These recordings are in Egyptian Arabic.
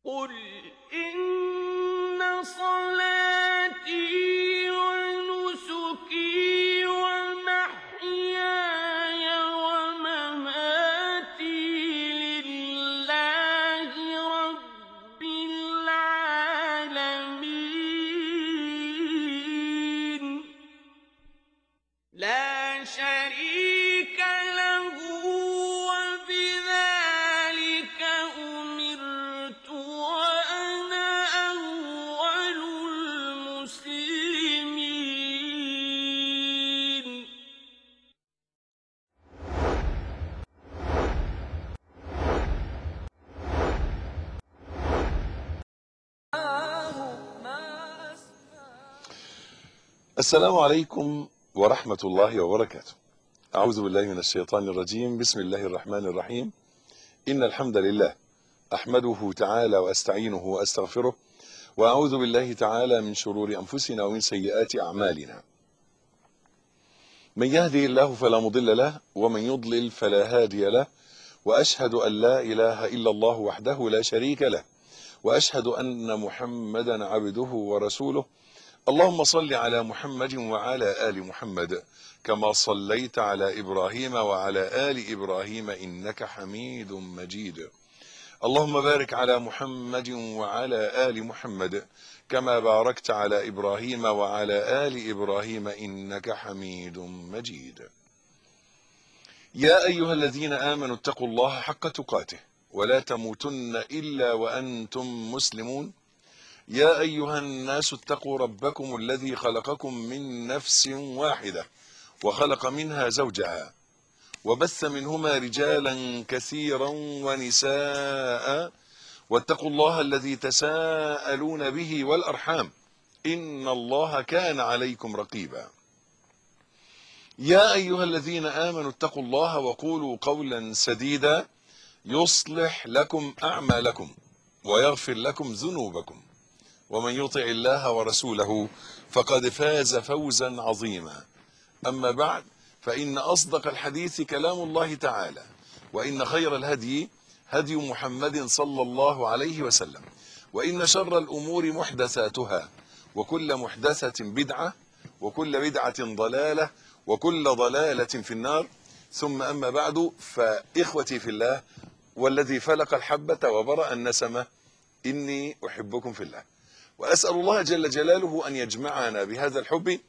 قل إن صلاتي ونسكي ومحياي ومماتي لله رب العالمين لا شريك له وبذلك أمرت وأنا أول المسلمين السلام عليكم ورحمة الله وبركاته أعوذ بالله من الشيطان الرجيم بسم الله الرحمن الرحيم إن الحمد لله أحمده تعالى وأستعينه وأستغفره وأعوذ بالله تعالى من شرور أنفسنا ومن سيئات أعمالنا من يهدي الله فلا مضل له ومن يضلل فلا هادي له وأشهد أن لا إله إلا الله وحده لا شريك له وأشهد أن محمدا عبده ورسوله اللهم صل على محمد وعلى آل محمد كما صليت على إبراهيم وعلى آل إبراهيم إنك حميد مجيد اللهم بارك على محمد وعلى آل محمد كما باركت على إبراهيم وعلى آل إبراهيم إنك حميد مجيد يا أيها الذين آمنوا اتقوا الله حق تقاته ولا تموتن إلا وأنتم مسلمون يا أيها الناس اتقوا ربكم الذي خلقكم من نفس واحدة وخلق منها زوجها وبث منهما رجالا كثيرا ونساء واتقوا الله الذي تساءلون به والأرحام إن الله كان عليكم رقيبا يا أيها الذين آمنوا اتقوا الله وقولوا قولا سديدا يصلح لكم أعمالكم ويغفر لكم ذنوبكم ومن يطع الله ورسوله فقد فاز فوزا عظيما أما بعد فإن أصدق الحديث كلام الله تعالى وإن خير الهدي هدي محمد صلى الله عليه وسلم وإن شر الأمور محدثاتها وكل محدثة بدعة وكل بدعة ضلالة وكل ضلالة في النار ثم أما بعد فإخوتي في الله والذي فلق الحبة وبرأ النسمة إني أحبكم في الله وأسأل الله جل جلاله أن يجمعنا بهذا الحب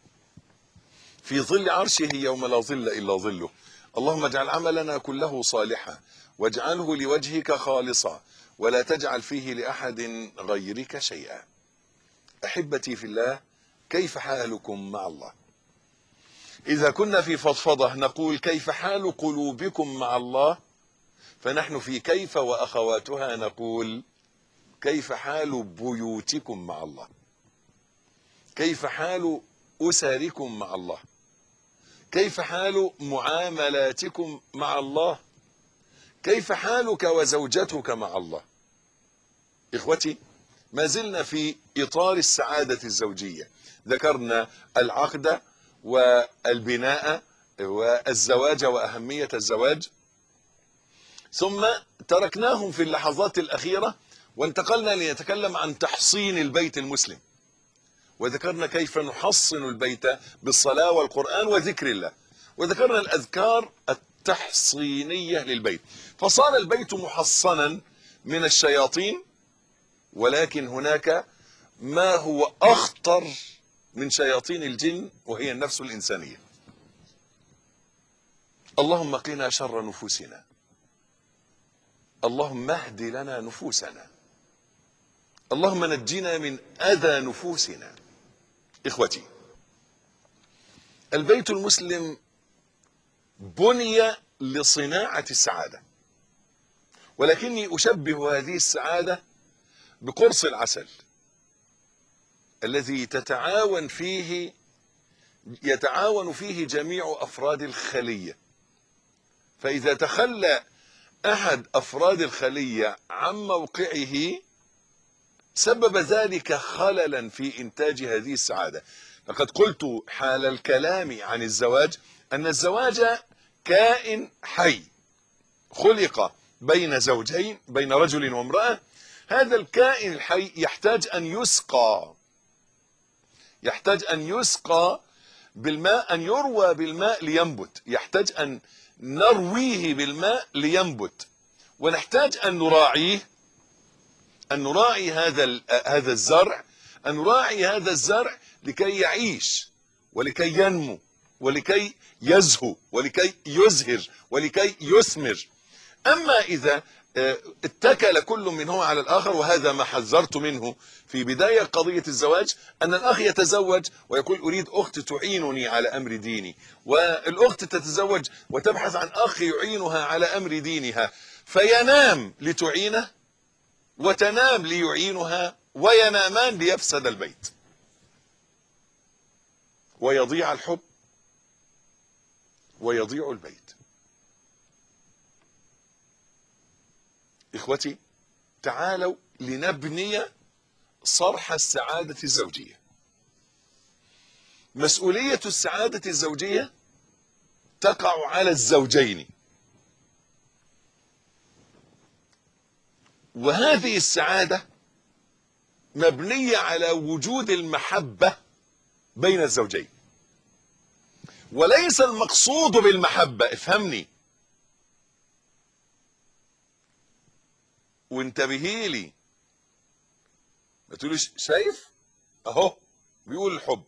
في ظل عرشه يوم لا ظل إلا ظله اللهم اجعل عملنا كله صالحا واجعله لوجهك خالصا ولا تجعل فيه لأحد غيرك شيئا أحبتي في الله كيف حالكم مع الله إذا كنا في فضفضة نقول كيف حال قلوبكم مع الله فنحن في كيف وأخواتها نقول كيف حال بيوتكم مع الله كيف حال أسركم مع الله كيف حال معاملاتكم مع الله كيف حالك وزوجتك مع الله إخوتي ما زلنا في إطار السعادة الزوجية ذكرنا العقد والبناء والزواج وأهمية الزواج ثم تركناهم في اللحظات الأخيرة وانتقلنا لنتكلم عن تحصين البيت المسلم وذكرنا كيف نحصن البيت بالصلاة والقرآن وذكر الله وذكرنا الأذكار التحصينية للبيت فصار البيت محصنا من الشياطين ولكن هناك ما هو أخطر من شياطين الجن وهي النفس الإنسانية اللهم قنا شر نفوسنا اللهم اهد لنا نفوسنا اللهم نجنا من أذى نفوسنا إخوتي البيت المسلم بني لصناعة السعادة ولكني أشبه هذه السعادة بقرص العسل الذي تتعاون فيه يتعاون فيه جميع أفراد الخلية فإذا تخلى أحد أفراد الخلية عن موقعه سبب ذلك خللا في إنتاج هذه السعادة لقد قلت حال الكلام عن الزواج أن الزواج كائن حي خلق بين زوجين بين رجل وامرأة هذا الكائن الحي يحتاج ان يسقى يحتاج ان يسقى بالماء ان يروى بالماء لينبت يحتاج ان نرويه بالماء لينبت ونحتاج ان نراعيه ان نراعي هذا ال- هذا الزرع ان نراعي هذا الزرع لكي يعيش ولكي ينمو ولكي يزهو ولكي يزهر ولكي يثمر اما اذا آه، اتكل كل منهما على الاخر وهذا ما حذرت منه في بدايه قضيه الزواج ان الاخ يتزوج ويقول اريد اخت تعينني على امر ديني والاخت تتزوج وتبحث عن اخ يعينها على امر دينها فينام لتعينه وتنام ليعينها وينامان ليفسد البيت ويضيع الحب ويضيع البيت اخوتي تعالوا لنبني صرح السعادة الزوجية مسؤولية السعادة الزوجية تقع على الزوجين وهذه السعادة مبنية على وجود المحبة بين الزوجين وليس المقصود بالمحبة افهمني وانتبهي لي ما تقوليش شايف اهو بيقول الحب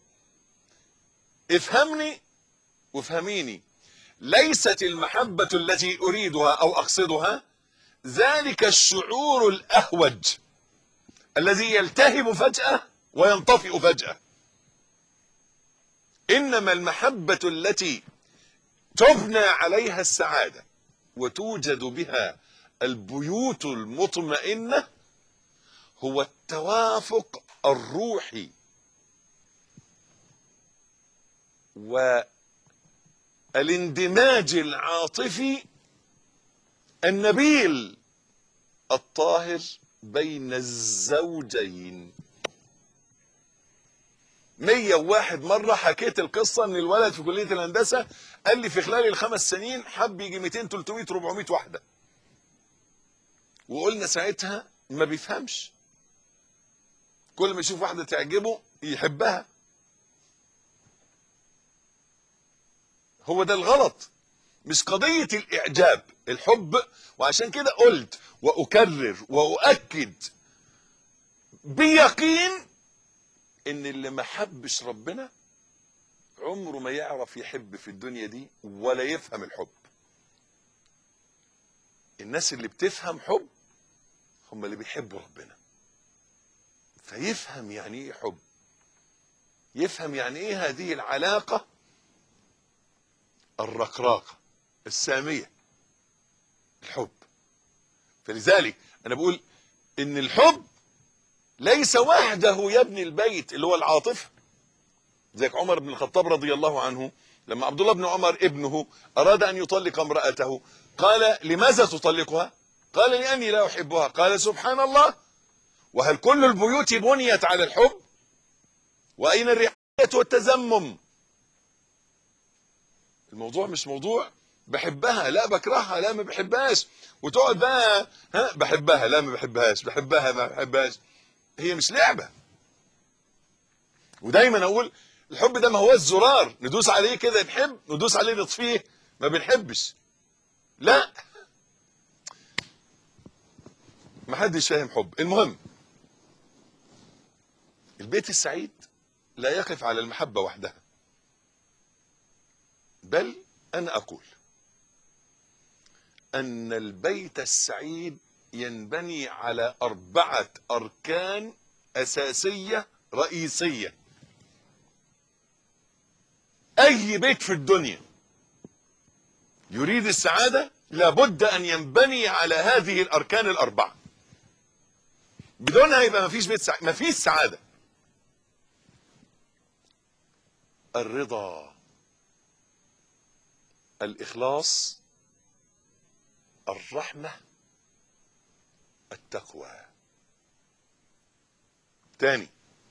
افهمني وافهميني ليست المحبة التي اريدها او اقصدها ذلك الشعور الاهوج الذي يلتهب فجأة وينطفئ فجأة انما المحبة التي تبنى عليها السعادة وتوجد بها البيوت المطمئنة هو التوافق الروحي والاندماج العاطفي النبيل الطاهر بين الزوجين مية وواحد مرة حكيت القصة ان الولد في كلية الهندسة قال لي في خلال الخمس سنين حب يجي 200 300 400 واحدة وقلنا ساعتها ما بيفهمش كل ما يشوف واحدة تعجبه يحبها هو ده الغلط مش قضية الإعجاب الحب وعشان كده قلت وأكرر وأؤكد بيقين إن اللي ما حبش ربنا عمره ما يعرف يحب في الدنيا دي ولا يفهم الحب الناس اللي بتفهم حب هم اللي بيحبوا ربنا فيفهم يعني ايه حب يفهم يعني ايه هذه العلاقة الرقراقة السامية الحب فلذلك انا بقول ان الحب ليس وحده يبني البيت اللي هو العاطفة زيك عمر بن الخطاب رضي الله عنه لما عبد الله بن عمر ابنه اراد ان يطلق امرأته قال لماذا تطلقها قال لاني لا احبها قال سبحان الله وهل كل البيوت بنيت على الحب واين الرعاية والتزمم الموضوع مش موضوع بحبها لا بكرهها لا ما بحبهاش وتقعد بقى ها بحبها لا ما بحبهاش بحبها ما بحبهاش هي مش لعبة ودايما اقول الحب ده ما هو الزرار ندوس عليه كده نحب ندوس عليه نطفيه ما بنحبش لا ما حدش فاهم حب المهم البيت السعيد لا يقف على المحبة وحدها بل أنا أقول أن البيت السعيد ينبني على أربعة أركان أساسية رئيسية أي بيت في الدنيا يريد السعادة لابد أن ينبني على هذه الأركان الأربعة بدونها يبقى مفيش بيت سعادة مفيش سعادة الرضا الإخلاص الرحمة التقوى تاني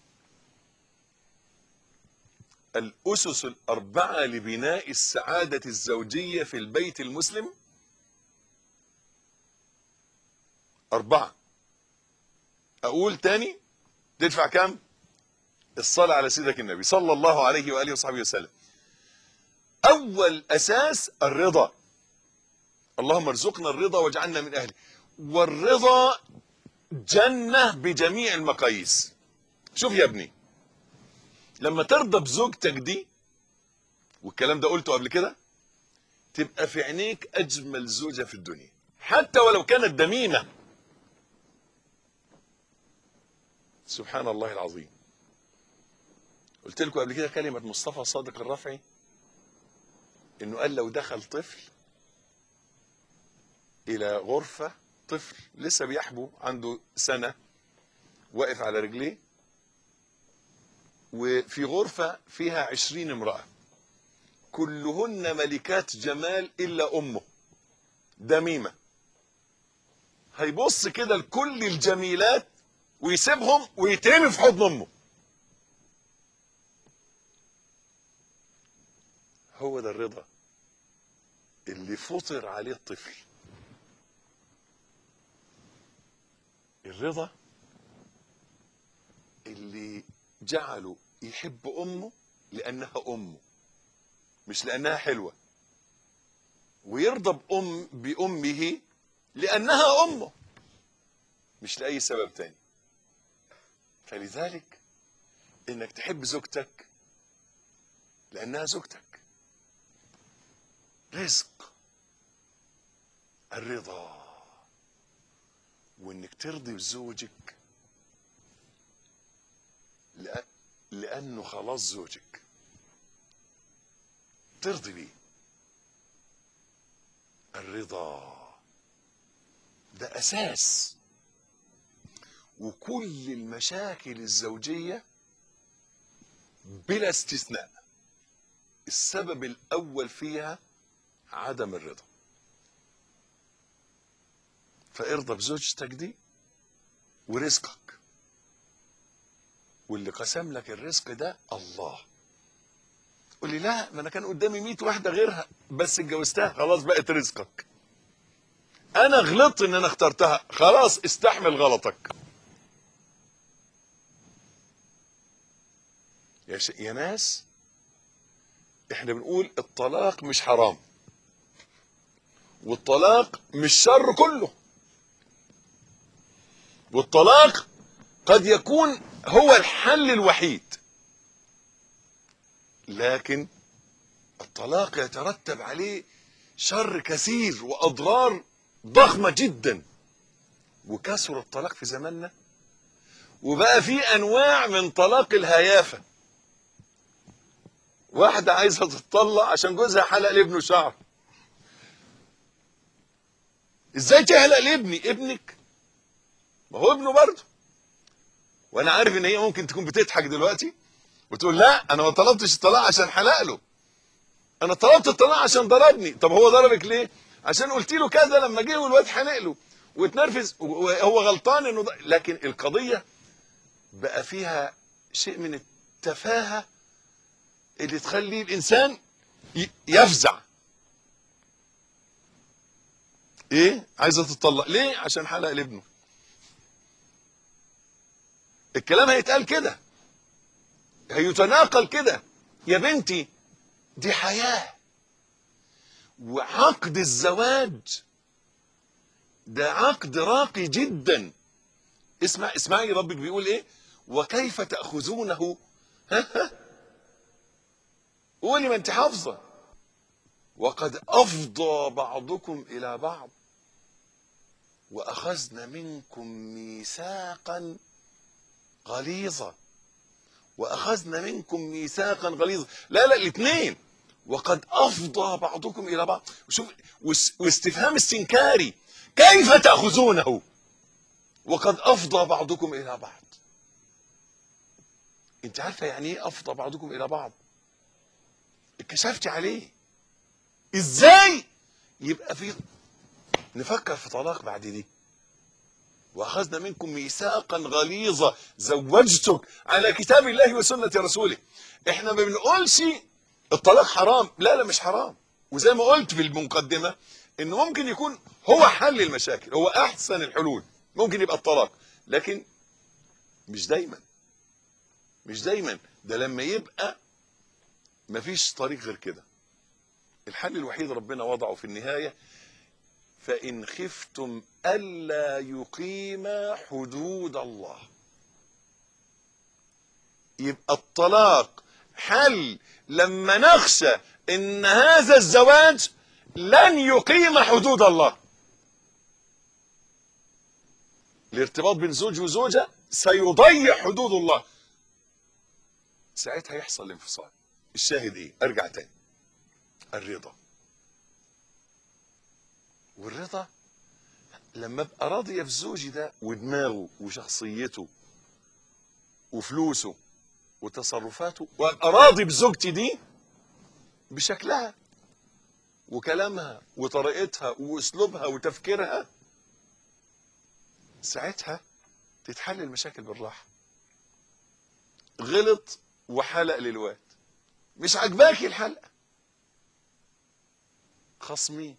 الأسس الأربعة لبناء السعادة الزوجية في البيت المسلم أربعة اقول تاني تدفع كام الصلاة على سيدك النبي صلى الله عليه وآله وصحبه وسلم أول أساس الرضا اللهم ارزقنا الرضا واجعلنا من أهله والرضا جنة بجميع المقاييس شوف يا ابني لما ترضى بزوجتك دي والكلام ده قلته قبل كده تبقى في عينيك أجمل زوجة في الدنيا حتى ولو كانت دميمة سبحان الله العظيم قلت لكم قبل كده كلمة مصطفى صادق الرفعي انه قال لو دخل طفل الى غرفة طفل لسه بيحبو عنده سنة واقف على رجليه وفي غرفة فيها عشرين امرأة كلهن ملكات جمال إلا أمه دميمة هيبص كده لكل الجميلات ويسيبهم ويترمي في حضن أمه هو ده الرضا اللي فطر عليه الطفل الرضا اللي جعله يحب امه لانها امه مش لانها حلوه ويرضى بام بامه لانها امه مش لاي سبب تاني فلذلك انك تحب زوجتك لانها زوجتك رزق الرضا وانك ترضي بزوجك لأ- لانه خلاص زوجك ترضي بيه الرضا ده اساس وكل المشاكل الزوجيه بلا استثناء السبب الاول فيها عدم الرضا فارضى بزوجتك دي ورزقك واللي قسم لك الرزق ده الله قول لي لا ما انا كان قدامي 100 واحده غيرها بس اتجوزتها خلاص بقت رزقك انا غلطت ان انا اخترتها خلاص استحمل غلطك يا, ش... يا ناس احنا بنقول الطلاق مش حرام والطلاق مش شر كله والطلاق قد يكون هو الحل الوحيد لكن الطلاق يترتب عليه شر كثير واضرار ضخمه جدا وكثر الطلاق في زماننا وبقى في انواع من طلاق الهيافه واحده عايزه تتطلق عشان جوزها حلق لابنه شعر ازاي تحلق لابني ابنك ما هو ابنه برضه وانا عارف ان هي ممكن تكون بتضحك دلوقتي وتقول لا انا ما طلبتش الطلاق عشان حلق له انا طلبت الطلاق عشان ضربني طب هو ضربك ليه عشان قلت له كذا لما جه والواد حلق له واتنرفز وهو غلطان انه ض... لكن القضيه بقى فيها شيء من التفاهه اللي تخلي الانسان ي- يفزع ايه عايزه تتطلق ليه عشان حلق لابنه الكلام هيتقال كده هيتناقل كده يا بنتي دي حياة وعقد الزواج ده عقد راقي جدا اسمع اسمعي ربك بيقول ايه وكيف تأخذونه ها ها قولي ما انت حافظة وقد أفضى بعضكم إلى بعض وأخذنا منكم ميثاقا غليظا واخذنا منكم ميثاقا غليظا لا لا الاثنين وقد افضى بعضكم الى بعض شوف واس- واستفهام استنكاري كيف تاخذونه وقد افضى بعضكم الى بعض انت عارفه يعني ايه افضى بعضكم الى بعض اتكشفت عليه ازاي يبقى في نفكر في طلاق بعد دي واخذنا منكم ميثاقا غليظا زوجتك على كتاب الله وسنه رسوله احنا ما بنقولش الطلاق حرام لا لا مش حرام وزي ما قلت في المقدمه انه ممكن يكون هو حل المشاكل هو احسن الحلول ممكن يبقى الطلاق لكن مش دايما مش دايما ده لما يبقى مفيش طريق غير كده الحل الوحيد ربنا وضعه في النهاية فإن خفتم ألا يقيم حدود الله يبقى الطلاق حل لما نخشى ان هذا الزواج لن يقيم حدود الله الارتباط بين زوج وزوجة سيضيع حدود الله ساعتها يحصل الانفصال الشاهد ايه ارجع تاني الرضا والرضا لما ابقى راضية في زوجي ده ودماغه وشخصيته وفلوسه وتصرفاته وابقى راضي بزوجتي دي بشكلها وكلامها وطريقتها واسلوبها وتفكيرها ساعتها تتحل المشاكل بالراحه غلط وحلق للواد مش عجباكي الحلقه خصمي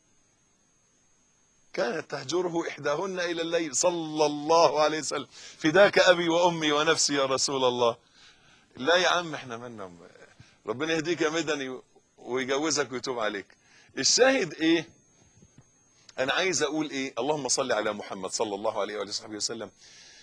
كانت تهجره احداهن الى الليل صلى الله عليه وسلم فداك ابي وامي ونفسي يا رسول الله لا يا عم احنا مالنا ربنا يهديك يا مدني ويجوزك ويتوب عليك الشاهد ايه انا عايز اقول ايه اللهم صل على محمد صلى الله عليه وآله وصحبه وسلم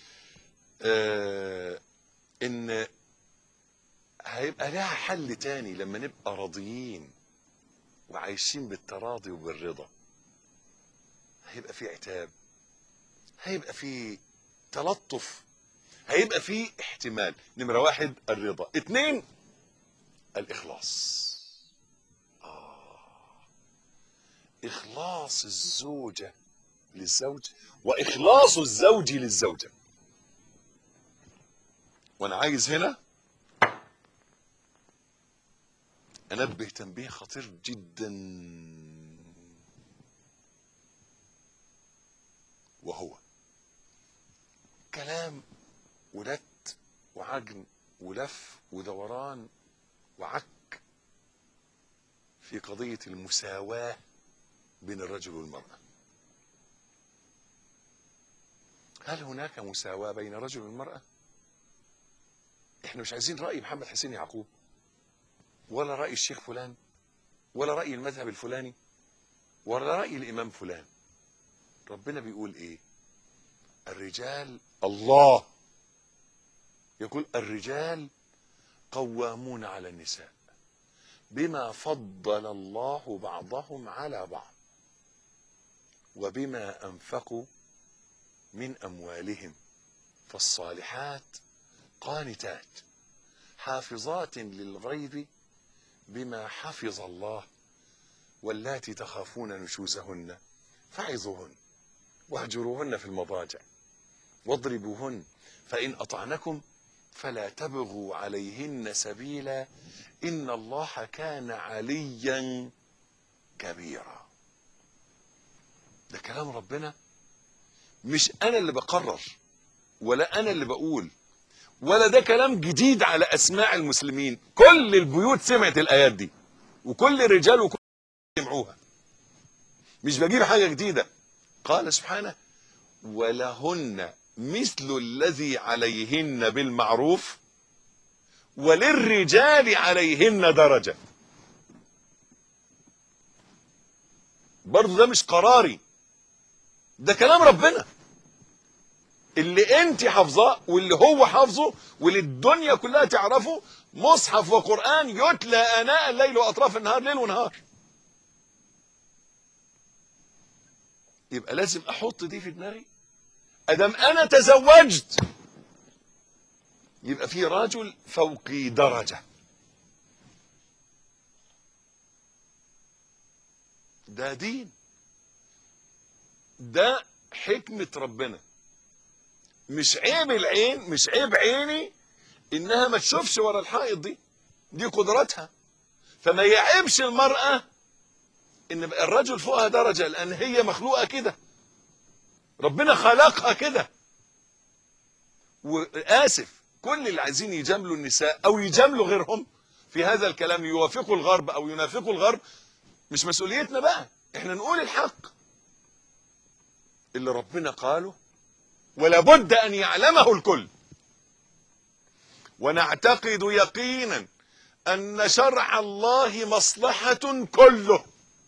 آه ان هيبقى لها حل تاني لما نبقى راضيين وعايشين بالتراضي وبالرضا هيبقى في عتاب هيبقى في تلطف هيبقى في احتمال نمرة واحد الرضا اتنين الإخلاص آه. إخلاص الزوجة للزوج وإخلاص الزوج للزوجة وأنا عايز هنا أنبه تنبيه خطير جدا وهو كلام ولت وعجن ولف ودوران وعك في قضية المساواة بين الرجل والمرأة هل هناك مساواة بين الرجل والمرأة احنا مش عايزين رأي محمد حسين يعقوب ولا رأي الشيخ فلان ولا رأي المذهب الفلاني ولا رأي الإمام فلان ربنا بيقول ايه الرجال الله يقول الرجال قوامون على النساء بما فضل الله بعضهم على بعض وبما انفقوا من اموالهم فالصالحات قانتات حافظات للغيب بما حفظ الله واللاتي تخافون نشوزهن فعظوهن واهجروهن في المضاجع واضربوهن فإن أطعنكم فلا تبغوا عليهن سبيلا إن الله كان عليا كبيرا ده كلام ربنا مش أنا اللي بقرر ولا أنا اللي بقول ولا ده كلام جديد على أسماع المسلمين كل البيوت سمعت الآيات دي وكل الرجال وكل سمعوها مش بجيب حاجة جديدة قال سبحانه ولهن مثل الذي عليهن بالمعروف وللرجال عليهن درجة برضو ده مش قراري ده كلام ربنا اللي انت حافظاه واللي هو حافظه واللي الدنيا كلها تعرفه مصحف وقرآن يتلى آناء الليل وأطراف النهار ليل ونهار يبقى لازم احط دي في دماغي ادم انا تزوجت يبقى في رجل فوقي درجة ده دين ده حكمة ربنا مش عيب العين مش عيب عيني انها ما تشوفش ورا الحائط دي دي قدرتها فما يعيبش المرأة ان الرجل فوقها درجة لان هي مخلوقة كده ربنا خلقها كده واسف كل اللي عايزين يجاملوا النساء او يجاملوا غيرهم في هذا الكلام يوافقوا الغرب او ينافقوا الغرب مش مسؤوليتنا بقى احنا نقول الحق اللي ربنا قاله ولا بد ان يعلمه الكل ونعتقد يقينا ان شرع الله مصلحه كله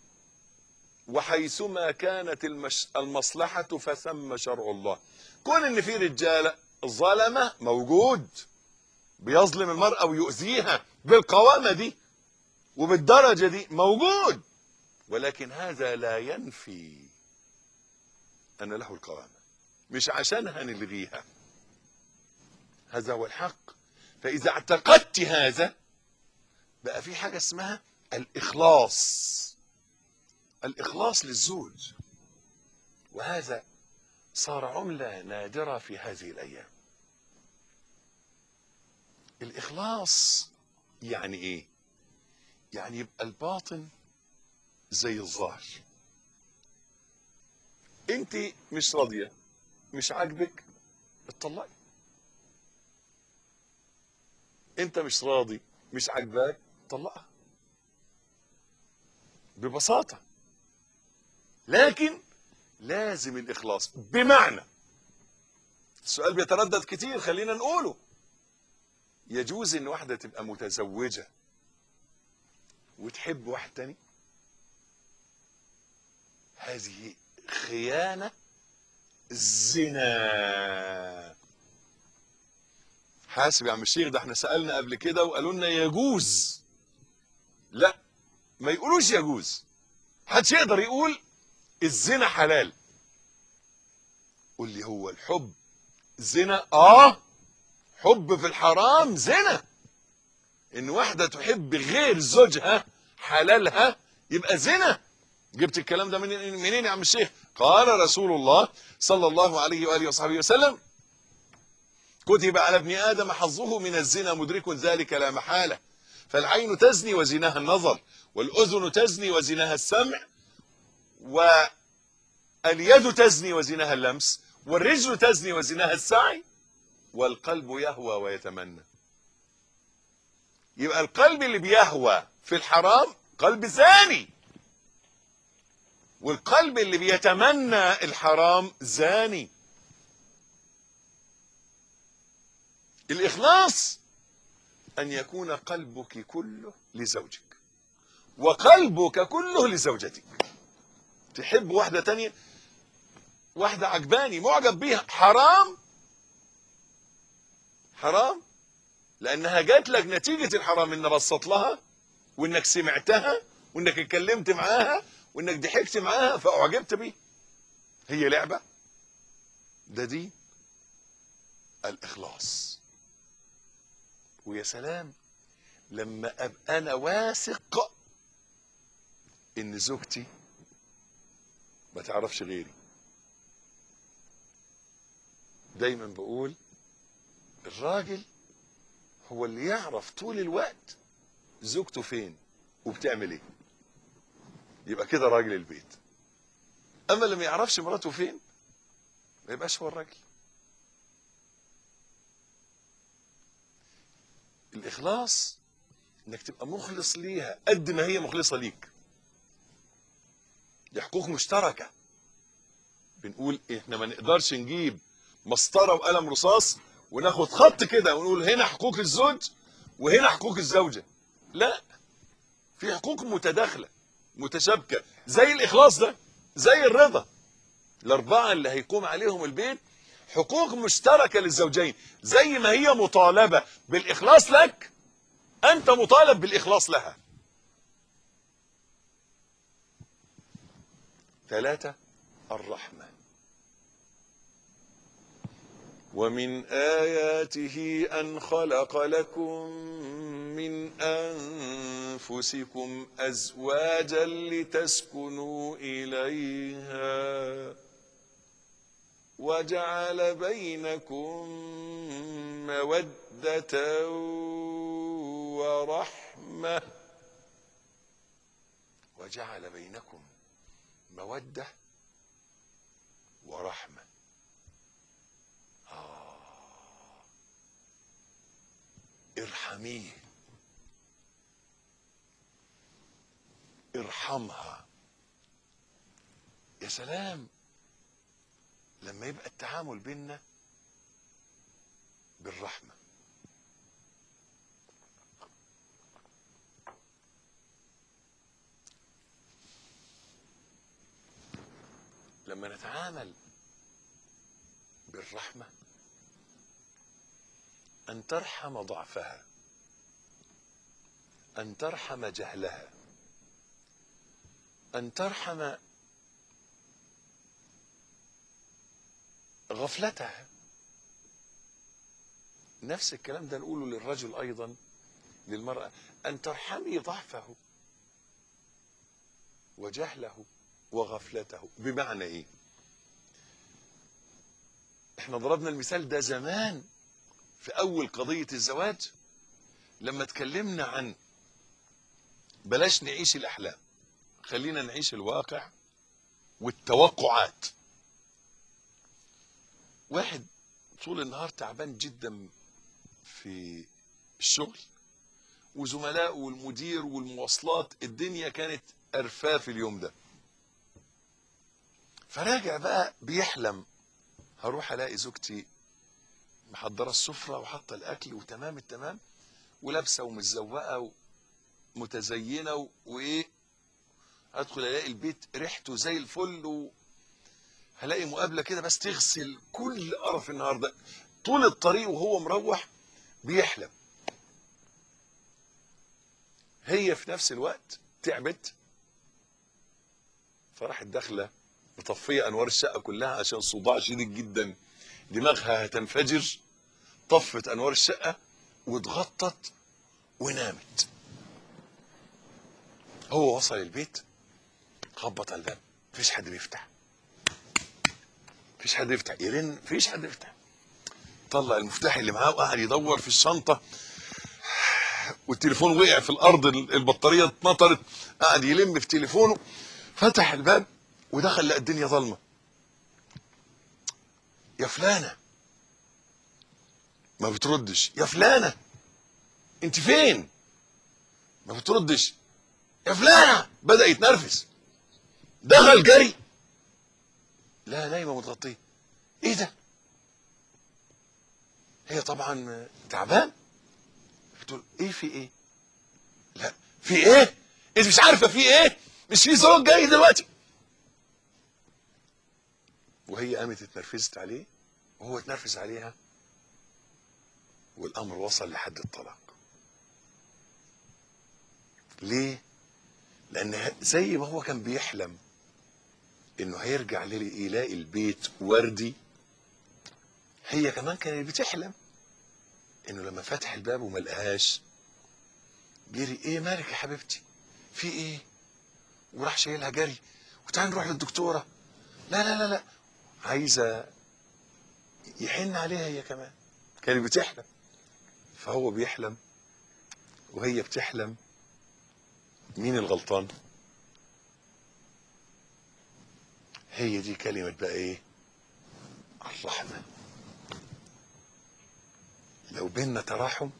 وحيثما كانت المش... المصلحه فثم شرع الله كون ان في رجاله ظلمه موجود بيظلم المراه ويؤذيها بالقوامه دي وبالدرجه دي موجود ولكن هذا لا ينفي ان له القوامه مش عشانها نلغيها هذا هو الحق فاذا اعتقدت هذا بقى في حاجه اسمها الاخلاص الاخلاص للزوج وهذا صار عمله نادره في هذه الايام الاخلاص يعني ايه يعني يبقى الباطن زي الظاهر انت مش راضيه مش عاجبك اتطلقي انت مش راضي مش عاجباك طلقها ببساطه لكن لازم الاخلاص بمعنى السؤال بيتردد كتير خلينا نقوله يجوز ان واحده تبقى متزوجه وتحب واحد تاني هذه خيانه زنا حاسب يا عم الشيخ ده احنا سالنا قبل كده وقالوا لنا يجوز لا ما يقولوش يجوز محدش يقدر يقول الزنا حلال قول لي هو الحب زنا اه حب في الحرام زنا ان واحده تحب غير زوجها حلالها يبقى زنا جبت الكلام ده منين منين يا عم الشيخ قال رسول الله صلى الله عليه واله وصحبه وسلم كتب على ابن ادم حظه من الزنا مدرك ذلك لا محاله فالعين تزني وزناها النظر والاذن تزني وزناها السمع واليد تزني وزناها اللمس والرجل تزني وزناها السعي والقلب يهوى ويتمنى يبقى القلب اللي بيهوى في الحرام قلب زاني والقلب اللي بيتمنى الحرام زاني الإخلاص أن يكون قلبك كله لزوجك وقلبك كله لزوجتك تحب واحدة تانية واحدة عجباني معجب بيها حرام حرام لأنها جات لك نتيجة الحرام إن بصت لها وإنك سمعتها وإنك اتكلمت معاها وإنك ضحكت معاها فأعجبت بيه هي لعبة ده دي الإخلاص ويا سلام لما ابقى انا واثق ان زوجتي ما تعرفش غيري دايما بقول الراجل هو اللي يعرف طول الوقت زوجته فين وبتعمل ايه يبقى كده راجل البيت اما اللي ما يعرفش مراته فين ما يبقاش هو الراجل الاخلاص انك تبقى مخلص ليها قد ما هي مخلصه ليك دي حقوق مشتركه بنقول احنا ما نقدرش نجيب مسطره وقلم رصاص وناخد خط كده ونقول هنا حقوق الزوج وهنا حقوق الزوجه لا في حقوق متداخله متشابكه زي الاخلاص ده زي الرضا الاربعه اللي هيقوم عليهم البيت حقوق مشتركه للزوجين زي ما هي مطالبه بالاخلاص لك انت مطالب بالاخلاص لها ثلاثه الرحمه ومن اياته ان خلق لكم من انفسكم ازواجا لتسكنوا اليها وجعل بينكم موده ورحمه وجعل بينكم موده ورحمه ارحميه ارحمها يا سلام لما يبقى التعامل بيننا بالرحمه لما نتعامل بالرحمة أن ترحم ضعفها أن ترحم جهلها أن ترحم غفلتها نفس الكلام ده نقوله للرجل أيضا للمرأة أن ترحمي ضعفه وجهله وغفلته بمعنى إيه احنا ضربنا المثال ده زمان في أول قضية الزواج لما اتكلمنا عن بلاش نعيش الأحلام خلينا نعيش الواقع والتوقعات واحد طول النهار تعبان جدا في الشغل وزملائه والمدير والمواصلات الدنيا كانت قرفاه في اليوم ده فراجع بقى بيحلم هروح الاقي زوجتي محضره السفره وحاطه الاكل وتمام التمام ولابسه ومتزوقه ومتزينه و- وايه ادخل الاقي البيت ريحته زي الفل و... هلاقي مقابله كده بس تغسل كل قرف النهارده طول الطريق وهو مروح بيحلم هي في نفس الوقت تعبت فراحت داخله مطفيه انوار الشقه كلها عشان صداع شديد جدا دماغها هتنفجر طفت انوار الشقه واتغطت ونامت هو وصل البيت خبط على الباب مفيش حد بيفتح مفيش حد يفتح يرن مفيش حد يفتح طلع المفتاح اللي معاه وقعد يدور في الشنطه والتليفون وقع في الارض البطاريه اتنطرت قعد يلم في تليفونه فتح الباب ودخل لقى الدنيا ظلمه يا فلانه ما بتردش يا فلانه انت فين ما بتردش يا فلانه بدا يتنرفز دخل جري لا نايمه متغطيه ايه ده هي طبعا تعبان بتقول ايه في ايه لا في ايه انت مش عارفه في ايه مش في زوج جاي دلوقتي وهي قامت اتنرفزت عليه وهو اتنرفز عليها والامر وصل لحد الطلاق ليه لان زي ما هو كان بيحلم انه هيرجع لي- يلاقي البيت وردي هي كمان كانت بتحلم انه لما فتح الباب وما لقاهاش جري ايه مالك يا حبيبتي في ايه وراح شايلها جري وتعالى نروح للدكتوره لا لا لا لا عايزه يحن عليها هي كمان كانت بتحلم فهو بيحلم وهي بتحلم مين الغلطان هي دي كلمة بقى ايه الرحمة لو بينا تراحم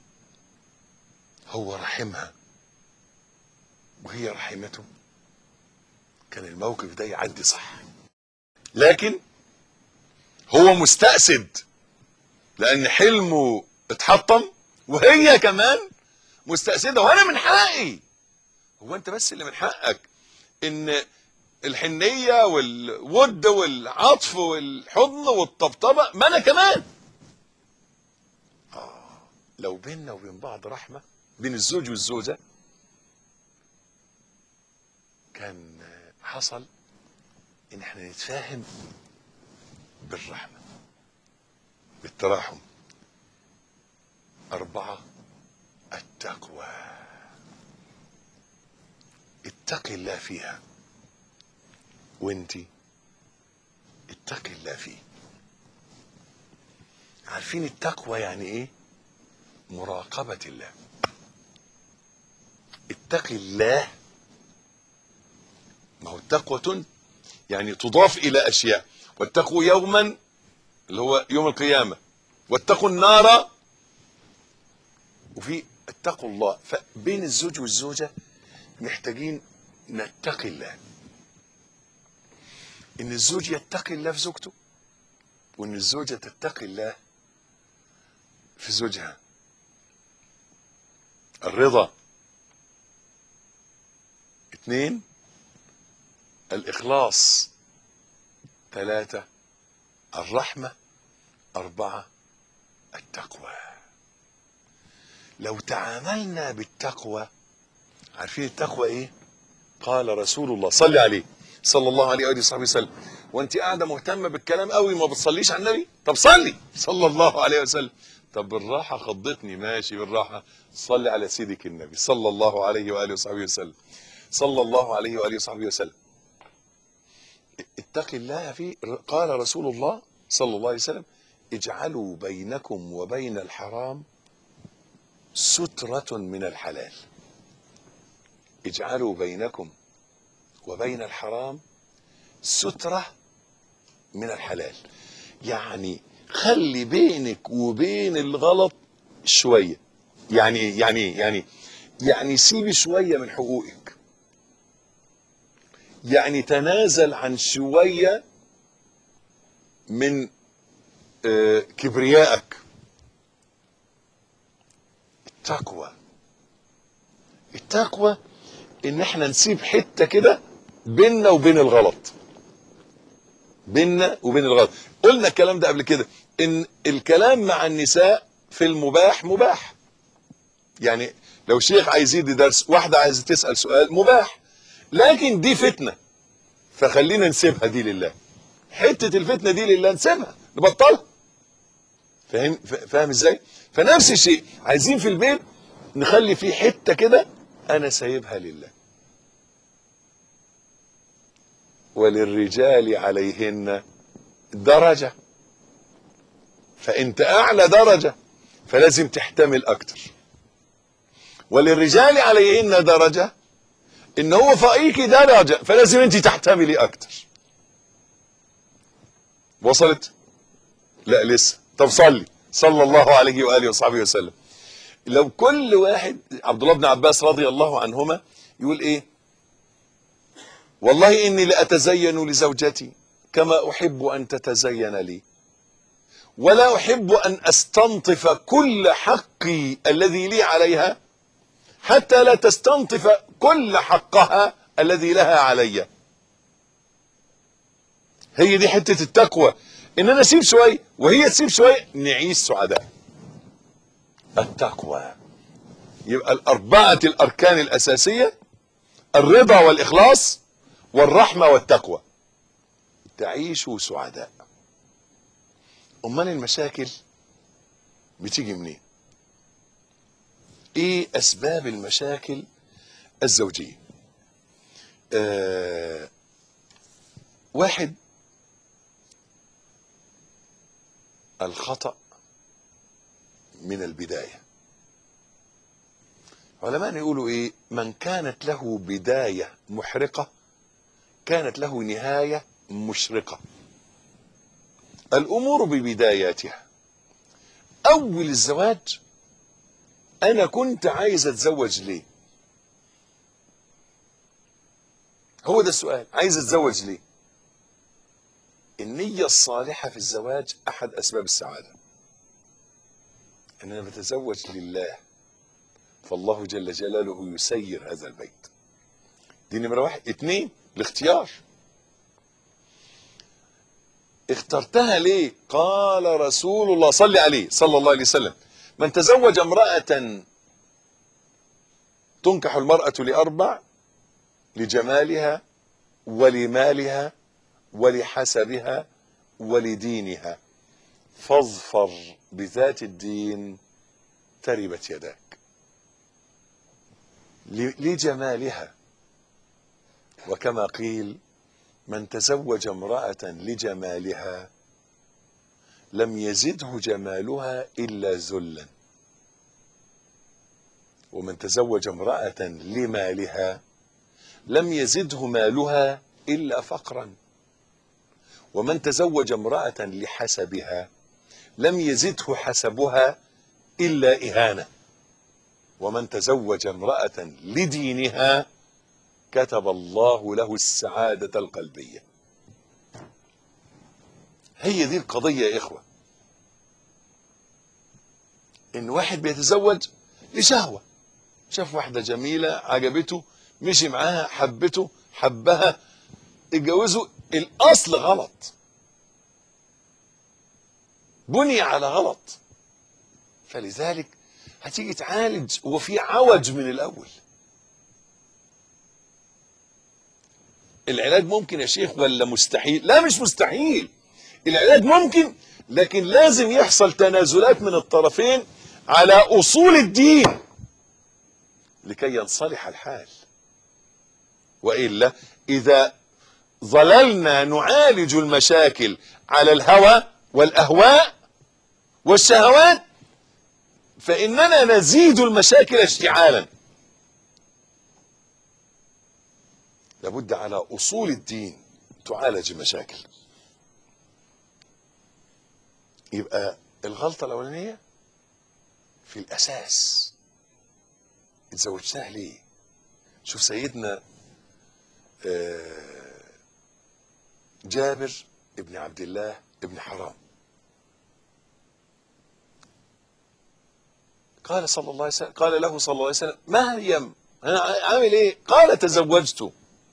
هو رحمها وهي رحمته كان الموقف ده يعدي صح لكن هو مستأسد لأن حلمه اتحطم وهي كمان مستأسدة وأنا من حقي هو أنت بس اللي من حقك إن الحنية والود والعطف والحضن والطبطبة ما أنا كمان آه لو بيننا وبين بعض رحمة بين الزوج والزوجة كان حصل إن احنا نتفاهم بالرحمة بالتراحم أربعة التقوى اتقي الله فيها وانتي اتقي الله فيه عارفين التقوى يعني ايه مراقبة الله اتقي الله ما هو التقوى يعني تضاف الى اشياء واتقوا يوما اللي هو يوم القيامة واتقوا النار وفي اتقوا الله فبين الزوج والزوجة محتاجين نتقي الله ان الزوج يتقي الله في زوجته وان الزوجة تتقي الله في زوجها الرضا اثنين الاخلاص ثلاثة الرحمة أربعة التقوى لو تعاملنا بالتقوى عارفين التقوى ايه قال رسول الله صلي عليه صلى الله عليه وآله وصحبه وسلم وانت قاعده مهتمه بالكلام قوي ما بتصليش على النبي طب صلي صلى الله عليه وسلم طب بالراحه خضتني ماشي بالراحه صلي على سيدك النبي صلى الله عليه واله وصحبه وسلم صلى الله عليه واله وصحبه وسلم اتق الله في قال رسول الله صلى الله عليه وسلم اجعلوا بينكم وبين الحرام سترة من الحلال اجعلوا بينكم وبين الحرام سترة من الحلال يعني خلي بينك وبين الغلط شوية يعني يعني يعني يعني سيبي شوية من حقوقك يعني تنازل عن شوية من آه، كبريائك التقوى التقوى ان احنا نسيب حته كده بيننا وبين الغلط بيننا وبين الغلط قلنا الكلام ده قبل كده ان الكلام مع النساء في المباح مباح يعني لو شيخ عايز يدي درس واحده عايزه تسال سؤال مباح لكن دي فتنه فخلينا نسيبها دي لله حته الفتنه دي لله نسيبها نبطلها فاهم فاهم ازاي فنفس الشيء عايزين في البيت نخلي فيه حته كده انا سايبها لله وللرجال عليهن درجه فانت اعلى درجه فلازم تحتمل اكتر وللرجال عليهن درجه ان هو فوقيكي درجه فلازم انت تحتملي اكتر وصلت لا لسه طب صلي صلى الله عليه واله وصحبه وسلم لو كل واحد عبد الله بن عباس رضي الله عنهما يقول ايه والله اني لاتزين لزوجتي كما احب ان تتزين لي ولا احب ان استنطف كل حقي الذي لي عليها حتى لا تستنطف كل حقها الذي لها علي هي دي حته التقوى ان انا اسيب شويه وهي تسيب شويه نعيش سعداء التقوى يبقى الأربعة الأركان الأساسية الرضا والإخلاص والرحمة والتقوى تعيشوا سعداء أمال المشاكل بتيجي منين إيه أسباب المشاكل الزوجية آه واحد الخطأ من البداية علماء يقولوا ايه من كانت له بداية محرقة كانت له نهاية مشرقة الامور ببداياتها اول الزواج انا كنت عايز اتزوج ليه هو ده السؤال عايز اتزوج ليه النية الصالحة في الزواج احد اسباب السعادة ان انا بتزوج لله فالله جل جلاله يسير هذا البيت دي نمرة واحد اتنين الاختيار اخترتها ليه قال رسول الله صلى عليه صلى الله عليه وسلم من تزوج امرأة تنكح المرأة لأربع لجمالها ولمالها ولحسبها ولدينها فاظفر بذات الدين تربت يداك لجمالها وكما قيل من تزوج امرأة لجمالها لم يزده جمالها إلا ذلا ومن تزوج امرأة لمالها لم يزده مالها إلا فقرا ومن تزوج امرأة لحسبها لم يزده حسبها إلا إهانة ومن تزوج امرأة لدينها كتب الله له السعادة القلبية هي دي القضية يا إخوة إن واحد بيتزوج لشهوة شاف واحدة جميلة عجبته مشي معاها حبته حبها اتجوزوا الأصل غلط بني على غلط فلذلك هتيجي تعالج وفي عوج من الاول العلاج ممكن يا شيخ ولا مستحيل لا مش مستحيل العلاج ممكن لكن لازم يحصل تنازلات من الطرفين على اصول الدين لكي ينصلح الحال والا اذا ظللنا نعالج المشاكل على الهوى والاهواء والشهوات فاننا نزيد المشاكل اشتعالا لابد على اصول الدين تعالج المشاكل يبقى الغلطه الاولانيه في الاساس اتزوجتها ليه شوف سيدنا آه، جابر ابن عبد الله ابن حرام قال صلى الله عليه وسلم قال له صلى الله عليه وسلم مريم انا عامل ايه قال تزوجت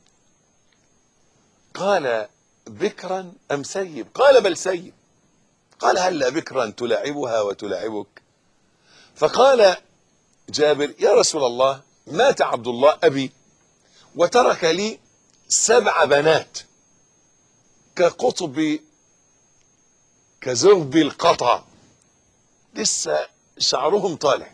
قال بكرا ام سيب قال بل سيب قال هلا بكرا تلاعبها وتلاعبك فقال جابر يا رسول الله مات عبد الله ابي وترك لي سبع بنات كقطب كزغب القطع لسه شعرهم طالع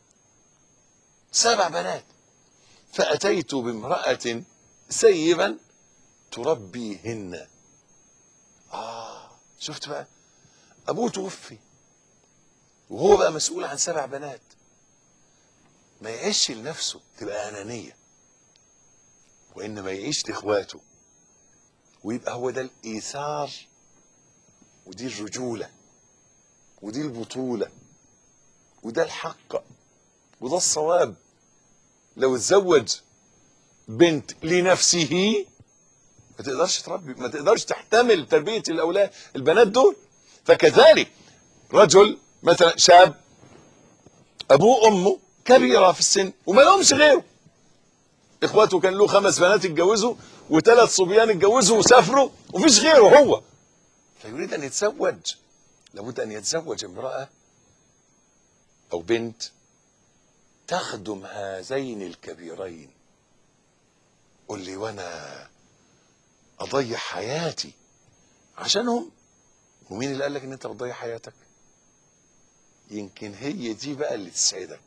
سبع بنات فأتيت بامرأة سيبا تربيهن آه شفت بقى أبوه توفي وهو بقى مسؤول عن سبع بنات ما يعيش لنفسه تبقى أنانية وإنما يعيش لإخواته ويبقى هو ده الإيثار ودي الرجولة ودي البطولة وده الحق وده الصواب لو اتزوج بنت لنفسه ما تقدرش تربي ما تقدرش تحتمل تربية الأولاد البنات دول فكذلك رجل مثلا شاب أبوه وأمه كبيرة في السن وما لهمش غيره إخواته كان له خمس بنات اتجوزوا وثلاث صبيان اتجوزوا وسافروا ومفيش غيره هو فيريد أن يتزوج لابد أن يتزوج امرأة أو بنت تخدم هذين الكبيرين قل لي وأنا أضيع حياتي عشانهم ومين اللي قال لك إن أنت بتضيع حياتك يمكن هي دي بقى اللي تسعدك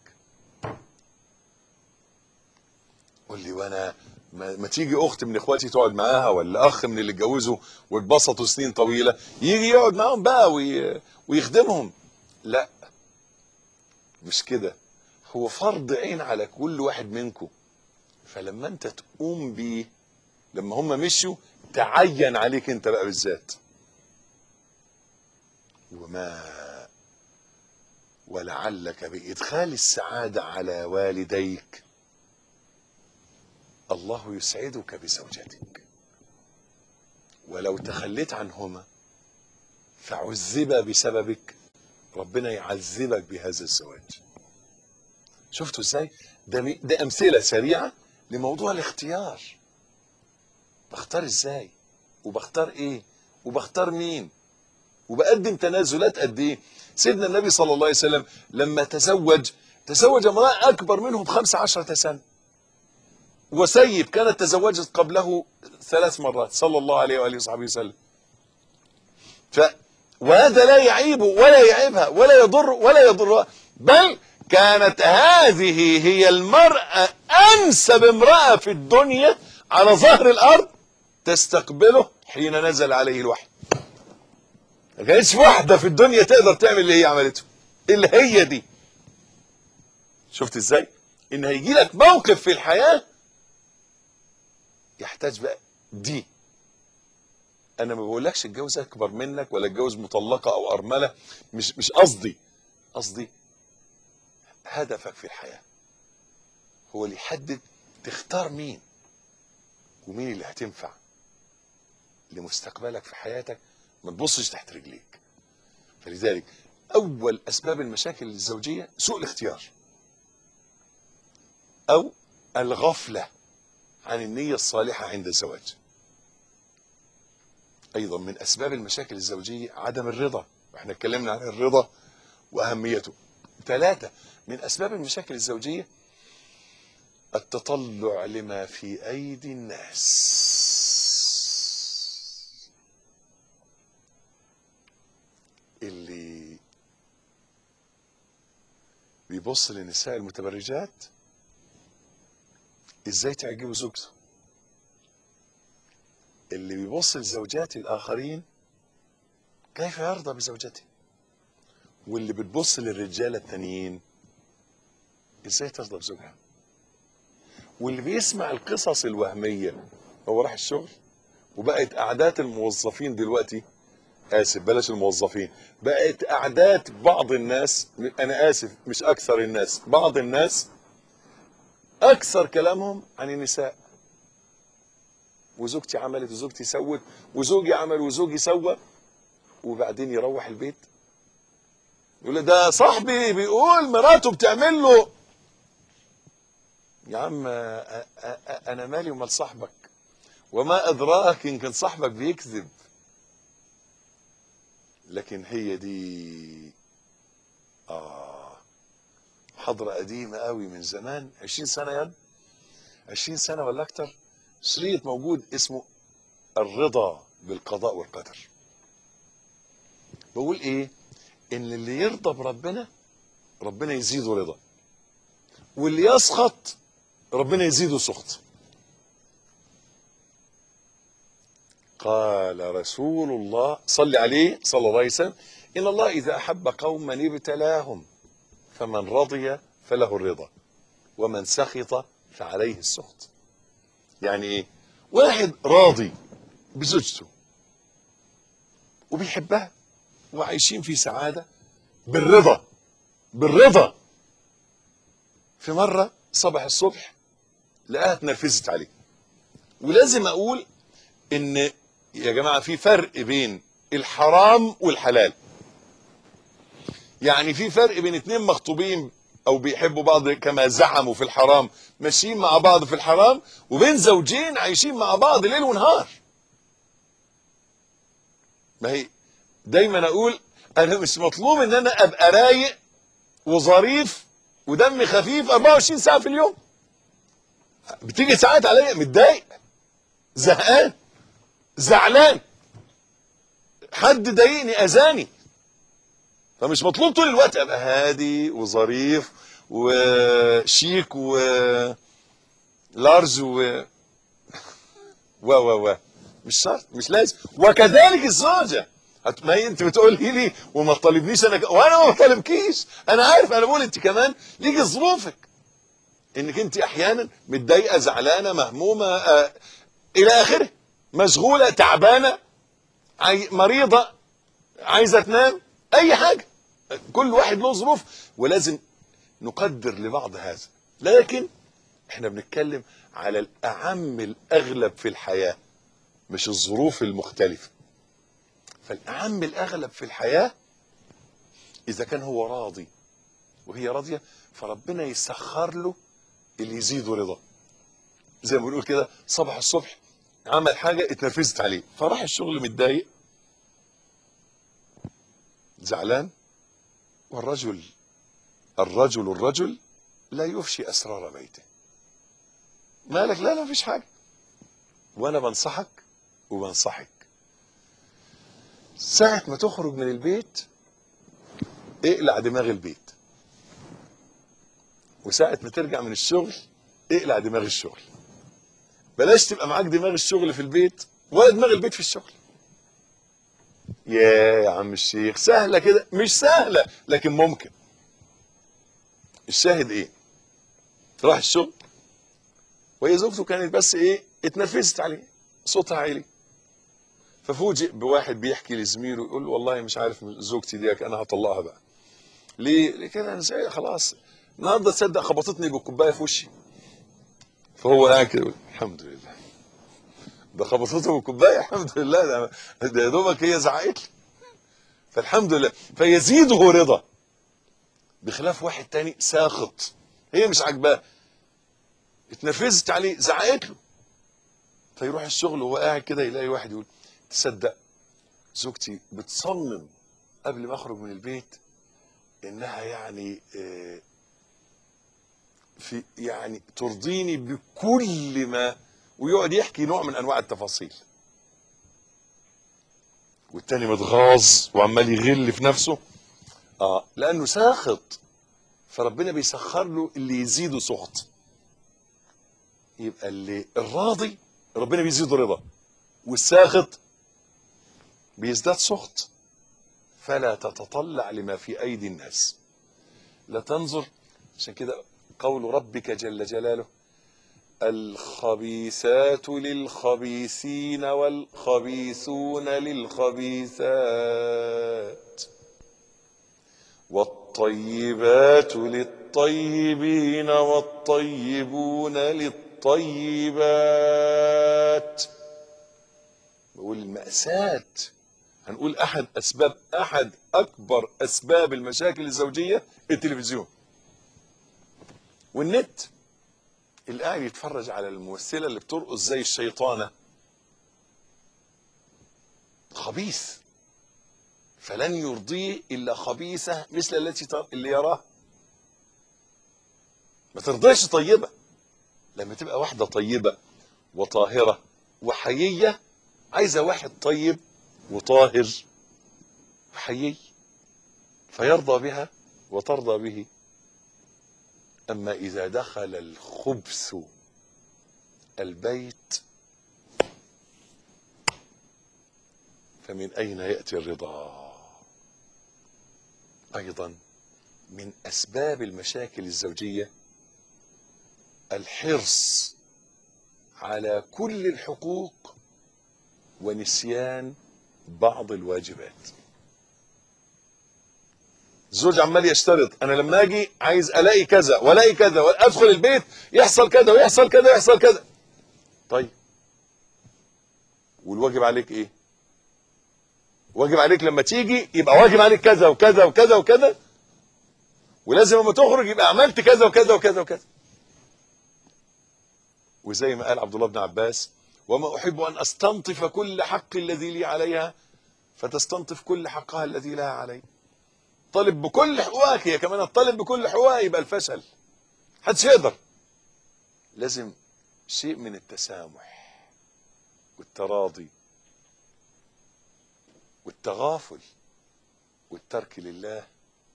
قول لي وانا ما, ما تيجي اخت من اخواتي تقعد معاها ولا اخ من اللي اتجوزوا واتبسطوا سنين طويله يجي يقعد معاهم بقى وي... ويخدمهم لا مش كده هو فرض عين على كل واحد منكم فلما انت تقوم بيه لما هم مشوا تعين عليك انت بقى بالذات وما ولعلك بإدخال السعادة على والديك الله يسعدك بزوجتك ولو تخليت عنهما فعذب بسببك ربنا يعذبك بهذا الزواج شفتوا ازاي ده, مي- ده امثله سريعه لموضوع الاختيار بختار ازاي وبختار ايه وبختار مين وبقدم تنازلات قد ايه سيدنا النبي صلى الله عليه وسلم لما تزوج تزوج امرأة أكبر منه بخمس عشرة سنة وسيب كانت تزوجت قبله ثلاث مرات صلى الله عليه وآله وصحبه وسلم ف وهذا لا يعيبه ولا يعيبها ولا يضر ولا يضرها بل كانت هذه هي المرأة أنسب امرأة في الدنيا على ظهر الأرض تستقبله حين نزل عليه الوحي ما كانتش واحدة في الدنيا تقدر تعمل اللي هي عملته اللي هي دي شفت ازاي ان هيجي لك موقف في الحياة يحتاج بقى دي انا ما بقولكش اتجوز اكبر منك ولا اتجوز مطلقة او ارملة مش مش قصدي قصدي هدفك في الحياة هو اللي يحدد تختار مين ومين اللي هتنفع لمستقبلك في حياتك ما تبصش تحت رجليك فلذلك اول اسباب المشاكل الزوجيه سوء الاختيار او الغفله عن النيه الصالحه عند الزواج ايضا من اسباب المشاكل الزوجيه عدم الرضا احنا اتكلمنا عن الرضا واهميته ثلاثة من اسباب المشاكل الزوجية التطلع لما في ايدي الناس اللي بيبص للنساء المتبرجات ازاي تعجبه زوجته اللي بيبص لزوجات الاخرين كيف يرضى بزوجته واللي بتبص للرجاله التانيين ازاي ترضى بزوجها واللي بيسمع القصص الوهميه هو راح الشغل وبقت قعدات الموظفين دلوقتي اسف بلاش الموظفين بقت قعدات بعض الناس انا اسف مش اكثر الناس بعض الناس اكثر كلامهم عن النساء وزوجتي عملت وزوجتي سوت وزوجي عمل وزوجي سوى وبعدين يروح البيت يقول لي ده صاحبي بيقول مراته بتعمل له يا عم أ- أ- أ- انا مالي ومال صاحبك وما ادراك ان كان صاحبك بيكذب لكن هي دي اه حضرة قديمة قوي من زمان 20 سنة يد 20 سنة ولا اكتر شريط موجود اسمه الرضا بالقضاء والقدر بقول ايه ان اللي يرضى بربنا ربنا يزيده رضا واللي يسخط ربنا يزيده سخط قال رسول الله صلى عليه صلى الله عليه وسلم ان الله اذا احب قوما ابتلاهم فمن رضي فله الرضا ومن سخط فعليه السخط يعني ايه واحد راضي بزوجته وبيحبها وعايشين في سعادة بالرضا بالرضا في مرة صبح الصبح لقاها اتنرفزت عليه ولازم اقول ان يا جماعة في فرق بين الحرام والحلال يعني في فرق بين اتنين مخطوبين او بيحبوا بعض كما زعموا في الحرام ماشيين مع بعض في الحرام وبين زوجين عايشين مع بعض ليل ونهار ما هي دايما اقول انا مش مطلوب ان انا ابقى رايق وظريف ودمي خفيف 24 ساعه في اليوم بتيجي ساعات عليا متضايق زهقان زعلان حد ضايقني اذاني فمش مطلوب طول الوقت ابقى هادي وظريف وشيك و لارج و و و و مش شرط مش لازم وكذلك الزوجه هت- ما هي انت بتقول لي لي وما تطالبنيش انا ك... وانا ما بطالبكيش انا عارف انا بقول انت كمان ليكي ظروفك انك انت احيانا متضايقه زعلانه مهمومه آه الى اخره مشغوله تعبانه عاي... مريضه عايزه تنام اي حاجه كل واحد له ظروف ولازم نقدر لبعض هذا لكن احنا بنتكلم على الاعم الاغلب في الحياه مش الظروف المختلفه فالاعم الاغلب في الحياه اذا كان هو راضي وهي راضيه فربنا يسخر له اللي يزيده رضا زي ما بنقول كده صبح الصبح عمل حاجه اتنرفزت عليه فراح الشغل متضايق زعلان والرجل الرجل الرجل لا يفشي اسرار بيته مالك لا لا مفيش حاجه وانا بنصحك وبنصحك ساعة ما تخرج من البيت اقلع دماغ البيت وساعة ما ترجع من الشغل اقلع دماغ الشغل بلاش تبقى معاك دماغ الشغل في البيت ولا دماغ البيت في الشغل يا يا عم الشيخ سهلة كده مش سهلة لكن ممكن الشاهد ايه راح الشغل وهي زوجته كانت بس ايه اتنرفزت عليه صوتها عالي ففوجئ بواحد بيحكي لزميله يقول له والله مش عارف زوجتي ديك انا هطلقها بقى ليه؟ ليه كده انا زي خلاص النهارده تصدق خبطتني بالكوبايه في وشي فهو قاعد كده يقول الحمد لله ده خبطته بالكوبايه الحمد لله ده, ده يا دوبك هي زعقت لي فالحمد لله فيزيده رضا بخلاف واحد تاني ساخط هي مش عاجباه اتنرفزت عليه زعقت له فيروح الشغل وهو قاعد كده يلاقي واحد يقول تصدق زوجتي بتصمم قبل ما اخرج من البيت انها يعني آه، في يعني ترضيني بكل ما ويقعد يحكي نوع من انواع التفاصيل والتاني متغاظ وعمال يغل في نفسه اه لانه ساخط فربنا بيسخر له اللي يزيده سخط يبقى اللي الراضي ربنا بيزيده رضا والساخط بيزداد سخط فلا تتطلع لما في ايدي الناس لا تنظر عشان كده قول ربك جل جلاله الخبيثات للخبيثين والخبيثون للخبيثات والطيبات للطيبين والطيبون للطيبات بقول المأساة هنقول أحد أسباب أحد أكبر أسباب المشاكل الزوجية التلفزيون والنت اللي قاعد يتفرج على الممثلة اللي بترقص زي الشيطانة خبيث فلن يرضيه إلا خبيثة مثل التي تر- اللي يراه ما ترضيش طيبة لما تبقى واحدة طيبة وطاهرة وحيية عايزة واحد طيب وطاهر وحيي فيرضى بها وترضى به أما إذا دخل الخبث البيت فمن أين يأتي الرضا أيضا من أسباب المشاكل الزوجية الحرص على كل الحقوق ونسيان بعض الواجبات الزوج عمال يشترط انا لما اجي عايز الاقي كذا والاقي كذا وادخل البيت يحصل كذا ويحصل كذا ويحصل كذا طيب والواجب عليك ايه واجب عليك لما تيجي يبقى واجب عليك كذا وكذا وكذا وكذا ولازم لما تخرج يبقى عملت كذا وكذا وكذا وكذا وزي ما قال عبد الله بن عباس وما احب ان استنطف كل حق الذي لي عليها فتستنطف كل حقها الذي لها علي طالب بكل حقوقك هي كمان الطالب بكل حقوقها يبقى الفشل محدش يقدر لازم شيء من التسامح والتراضي والتغافل والترك لله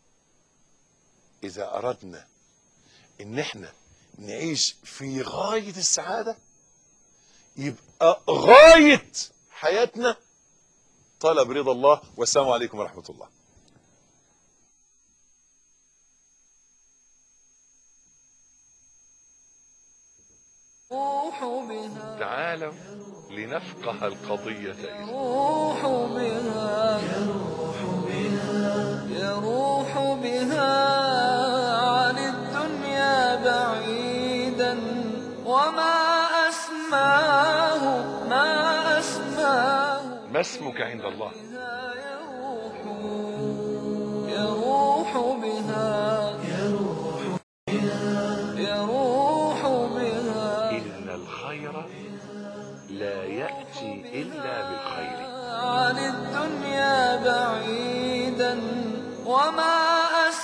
اذا اردنا ان احنا نعيش في غايه السعاده يبقى غايه حياتنا طلب رضا الله والسلام عليكم ورحمه الله يروح بها تعالوا لنفقه القضيه يروح بها يروح بها عن الدنيا بعيدا وما أسماه ما أسماه ما اسمك عند الله